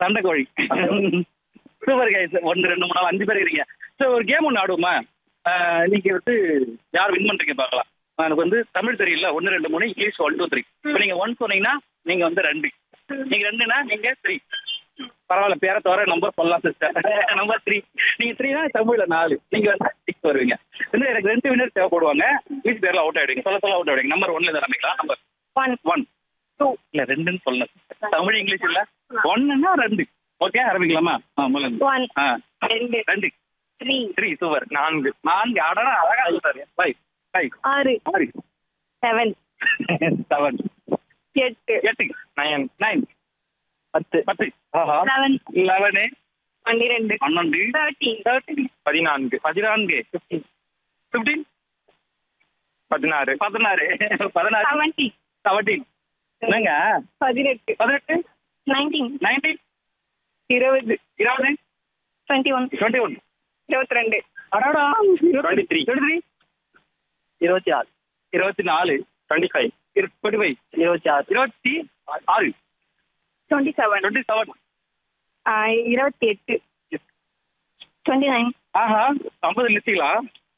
சண்டை கோழி super guys ஒன்று ரெண்டு மூணு நாலு அஞ்சு பேர் இருக்கீங்க ஸோ ஒரு கேம் ஒன்று ஆடுவோமா ஆஹ் நீங்க வந்து யார் வின் பண்றீங்க பார்க்கலாம் எனக்கு வந்து தமிழ் தெரியல ஒன்று ரெண்டு மூணு இங்கிலீஷ் ஒன் டூ த்ரீ இப்போ நீங்க ஒன் சொன்னீங்கன்னா நீங்க வந்து ரெண்டு நீங்க ரெண்டுனா நீங்க த்ரீ பரவாயில்ல பேரை தவிர நம்பர் சொல்லலாம் சிஸ்டர் நம்பர் த்ரீ நீங்க த்ரீனா தமிழ்ல நாலு நீங்க வந்து சிக்ஸ் வருவீங்க இன்னும் எனக்கு ரெண்டு வினர் தேவைப்படுவாங்க மீதி பேர்ல அவுட் ஆயிடுவீங்க சொல்ல சொல்ல அவுட் ஆயிடுவீங்க நம்பர் ஒன்ல ஆரம்பிக்கலாம் நம்பர் ஒன் ஒன் டூ இல்ல ரெண்டுன்னு சொல்லணும் தமிழ் இங்கிலீஷ் இல்ல ஒன்னுன்னா ரெண்டு ஓகே ஆரம்பிக்கலாமா ஆ முதல்ல ஒன் ஆ ரெண்டு ரெண்டு த்ரீ த்ரீ சூப்பர் நான்கு நான்கு அடனா அழகா சொல்றாரு ஃபைவ் ஃபைவ் ஆறு ஆறு செவன் செவன் எட்டு எட்டு நைன் நைன் பத்து பத்து லெவன் லெவனு பன்னிரெண்டு பன்னெண்டு தேர்ட்டீன் தேர்ட்டின் பதினான்கு பதினான்கு ஃபிஃப்டீன் ஃபிஃப்டீன் பதினாறு பதினாறு பதினாறு செவன்டி செவன்டீன் என்னங்க பதினெட்டு பதினெட்டு நைன்டீன் நைன்டீன் இருபது இருபது டுவெண்ட்டி ஒன் டுவெண்ட்டி ஒன் இருபத்தி ரெண்டு அடாடா டுவெண்ட்டி த்ரீ டுவெண்ட்டி த்ரீ இருபத்தி ஆறு இருபத்தி நாலு டுவெண்ட்டி ஃபைவ் டுவெண்ட்டி ஃபைவ் இருபத்தி ஆறு இருபத்தி ஆறு டுவெண்ட்டி செவன் டுவெண்ட்டி செவன் இருபத்தி எட்டு டுவெண்ட்டி நைன் ஆஹா ஐம்பது லிஸ்டிங்களா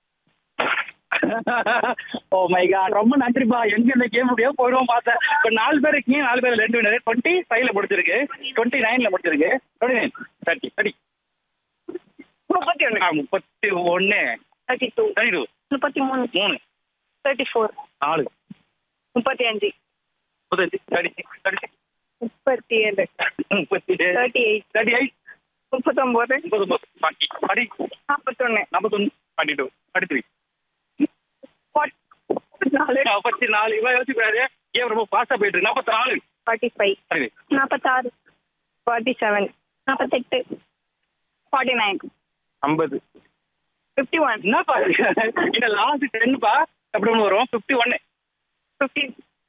ஓ மை காட் ரொம்ப நன்றிப்பா எங்க இந்த கேம் முடியோ போயிடுவோம் பார்த்தேன் இப்போ நாலு பேர் இருக்கீங்க நாலு பேர் ரெண்டு வினர் டுவெண்ட்டி ஃபைவ்ல முடிச்சிருக்கு டுவெண்ட்டி நைன்ல முடிச்சிருக்கு டுவெண்ட்டி நைன் தேர்ட்டி தேர்ட்டி முப்பத்தி ஒன்று முப்பத்தி ஒன்று தேர்ட்டி டூ தேர்ட்டி டூ முப்பத்தி மூணு மூணு தேர்ட்டி ஃபோர் நாலு முப்பத்தி அஞ்சு முப்பத்தஞ்சு தேர்ட்டி சிக்ஸ் தேர்ட்டி சிக்ஸ் முப்பத்தி ஏழு முப்பத்தி தேர்ட்டி எயிட் தேர்ட்டி எயிட் முப்பத்தொம்போது முப்பத்தொம்பது ஃபார்ட்டி ஃபார்ட்டி நாற்பத்தொன்று நாற்பத்தொன்று ஃபார்ட்டி டூ ஃபார்ட்டி த்ரீ நாலு நாற்பத்தி நாலு இவ்வளோ யோசிக்கிறாரு ஏன் ரொம்ப ஃபாஸ்ட்டாக போயிட்டு இருக்கு நாற்பத்தி நாலு ஃபார்ட்டி ஃபைவ் சரி நாற்பத்தாறு ஃபார்ட்டி செவன் நாற்பத்தெட்டு ஃபார்ட்டி நைன் ஐம்பது ஃபிஃப்டி ஒன் என்னப்பா இந்த லாஸ்ட் டென்ப்பா அப்படி ஒன்று வரும் ஃபிஃப்டி ஒன்னு ஃபிஃப்டி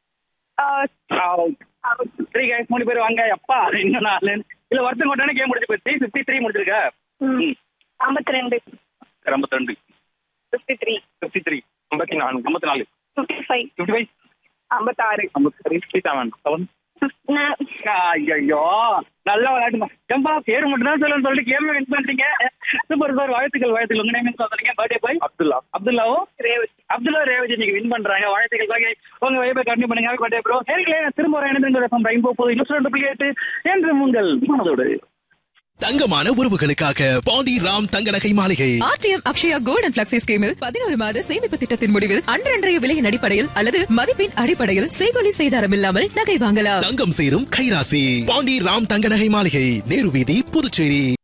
த்ரீ கைஸ் மூணு பேர் வாங்க அப்பா இன்னும் நாலு இல்ல ஒருத்தங்க மட்டும் கேம் முடிச்சு போச்சு ஃபிஃப்டி த்ரீ முடிச்சிருக்கா ஐம்பத்தி ரெண்டு ஐம்பத்தி ரெண்டு ஃபிஃப்டி த்ரீ ஃபிஃப்டி த்ரீ ஐம்பத்தி நாலு ஐம்பத்தி நாலு ஃபிஃப்டி ஃபைவ் ஃபிஃப்டி ஃபைவ் ஐம்பத்தாறு ஐம்பத்தி த்ரீ ஃபிஃப்டி செவன் செவன் ஐயோ நல்லா விளையாட்டுமா ஏம்பா பேர் மட்டும் தான் சொல்லணும்னு சொல்லிட்டு கேம் வின் பண்ணிட்டீங்க சூப்பர் சார் வாழ்த்துக்கள் வாழ்த்துக்கள் உங்க நேம் சொல்றீங்க பர்த்டே பாய் அப்துல்லா அப்துல்லாவோ ரேவதி அப்துல்லா ரேவதி நீங்க வின் பண்றாங்க வாழ்த்துக்கள் பாக்கி உங்க வைப்பை கண்டினியூ பண்ணுங்க பர்த்டே ப்ரோ சரிங்களே நான் திரும்ப ஒரு இணைந்து ரெயின்போ போது இன்னும் டூப்ளிகேட் என்று உங்கள் மனதோடு தங்கமான உறவுகளுக்காக Pandi Ram Thanga Nagai Maligai RTM Akshaya gold and flexi ஸ்கீமில் பதினோரு மாத சேமிப்பு திட்டத்தின் முடிவில் அன்றன்றைய விலையின் அடிப்படையில் அல்லது மதிப்பின் அடிப்படையில் செய்கொலி செய்தாரம் இல்லாமல் நகை வாங்கலாம் தங்கம் சேரும் கைராசி பாண்டி ராம் தங்க நகை மாளிகை நேரு வீதி புதுச்சேரி